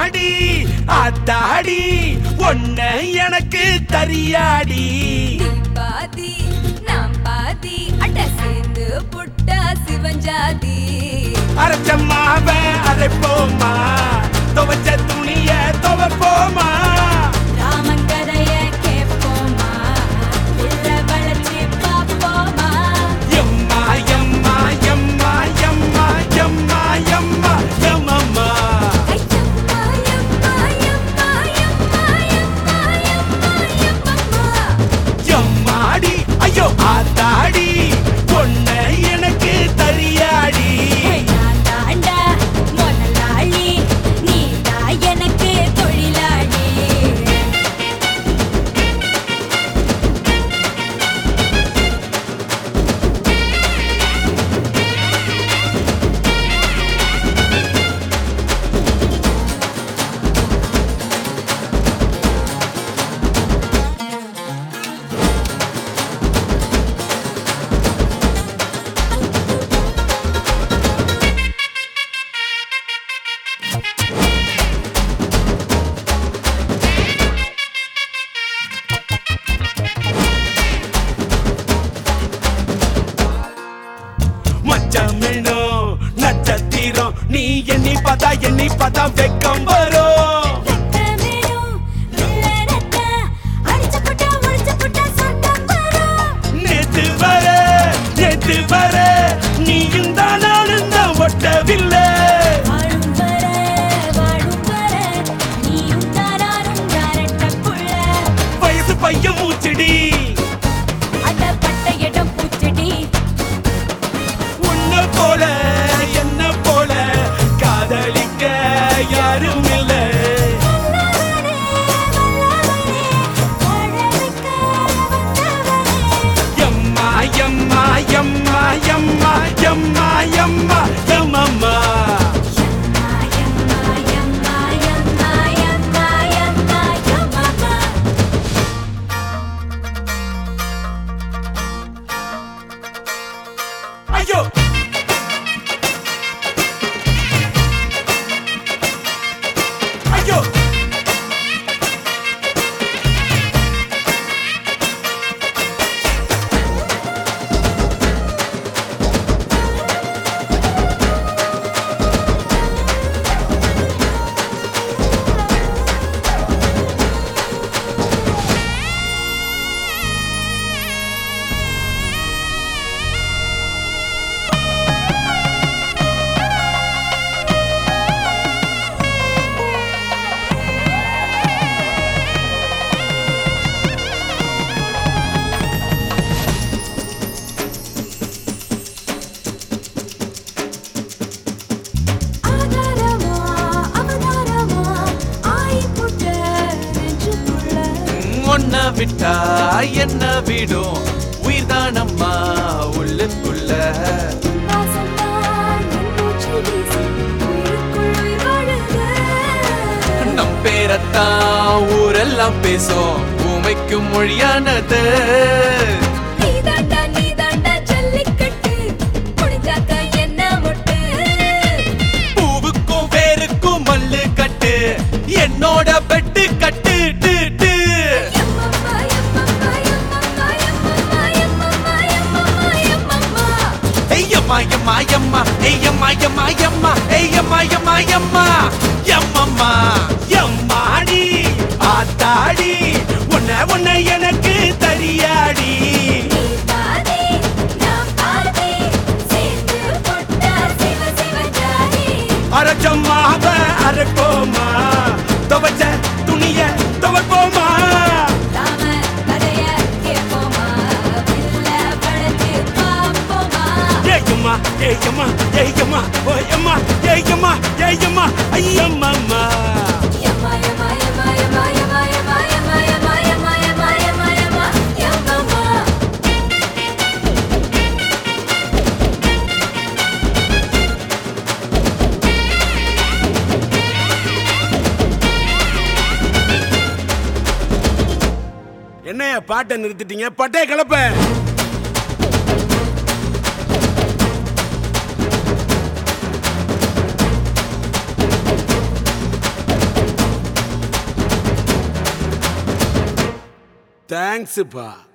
எம்மாடி அத்தாடி ஒன்ன எனக்கு தரியாடி நீ பாதி நாம் பாதி அட்ட சேர்ந்து புட்டா சிவஞ்சாதி அரைச்சம்மாவ அரைப்போமா துவச்ச துணிய துவப்போமா ராமங்கதைய கேட்போமா உள்ள வளைச்சு பார்ப்போமா எம்மா எம்மா எம்மா எம்மா எம்மா எம்மா எம்மம்மா ஐயம்மா, எம்மா, எம்மா, எம்மா, எம்மா, எம்மா, எம்மம்மா. எம்மாடி ஐயோ ஆத்தாடி பொண்ண எனக்கு தரியாடி நான் தாண்டா முதலாளி, நீதான் எனக்கு தொழிலாளி மச்சமிழோ நட்சத்திரம் நீ எண்ணி பார்த்தா எண்ணி பார்த்தா வெக்கம் வரும் வெக்கமேடும் வெள்ளரத்த, அடிச்சு புட்டா, ஒளிச்சு புட்டா சொர்க்கம் வரும். நேத்து வர நேத்து வர நீயும் தான் நானும் தான் ஒட்டவில்லை வாழும் வர, வாழும் வர, நீயும் தான் நானும் தான் ரெட்டப் புள்ள. வயசு பையன் மூச்சடி அடப்பட்ட இடம் பூச்செடி உன்ன போல என்ன போல காதலிக்க யாரும் இல்லை வல்லவனே, வல்லவனே, வாழ வைக்க வந்தவனே. எம்மா எம்மா எம்மா எம்மா எம்மா எம்மா எம்மம்மா யம்மா, யம்மா, யம்மா, யம்மா, யம்மா, யம்மா, யம்மம்மா. ஐயோ ஐயோ ஆதாரமா, அவதாரமா, ஆயிப்புட்ட நெஞ்சுக்குள்ள. ஒன்ன விட்டா என்ன விடும் உயிர்தானம்மா உள்ளுக்குள்ள வாசம்தான் என் மூச்சு வீசி, உயிருக்குள் உயிர் வாழுது. நம் பேரத்தான் ஊரெல்லாம் பேசும் ஊமைக்கும் மொழியானது நீதாண்டா, நீதாண்டா ஜல்லிக்கட்டு, முடிஞ்சாக்க என்ன மொட்டு? பூவுக்கும் வேருக்கும் மல்லு கட்டு என்னோட பெட்டு கட்டு டு, டு. எம்மம்மா, எம்மம்மா, எம்மம்மா, எம்மம்மா, எம்மம்மா, எம்மம்மா, எம்மம்மா. ஐயம்மா எம்மா எம்மா ஐயம்மா எம்மா எம்மா ஐயம்மா எம்மா எம்மா எம்மம்மா எம்மாடி ஆத்தாடி உன்ன உன்ன எனக்கு தரியாடி நீ பாதி, நான் பாதி, சேர்ந்து போட்டா சிவ சிவ ஜாதி. அரைச்சம்மாவ அரைப்போமா துவச்ச துணிய துவப்போமா ராம கதைய கேட்போமா, வில்ல வளைச்சு பார்ப்போமா. ஏயம்மா ஏயம்மா ஏயம்மா ஓயம்மா ஏயம்மா ஏயம்மா ஐயம்மம்மா எம்மா, எம்மா, எம்மா, எம்மா, எம்மா, எம்மா, எம்மா, எம்மா, எம்மா, எம்மா, எம்மா, எம்மா, எம்மம்மா. என்னைய பாட்டை நிறுத்திட்டீங்க பட்டே கிளப்ப தேங்க்ஸ்ப்பா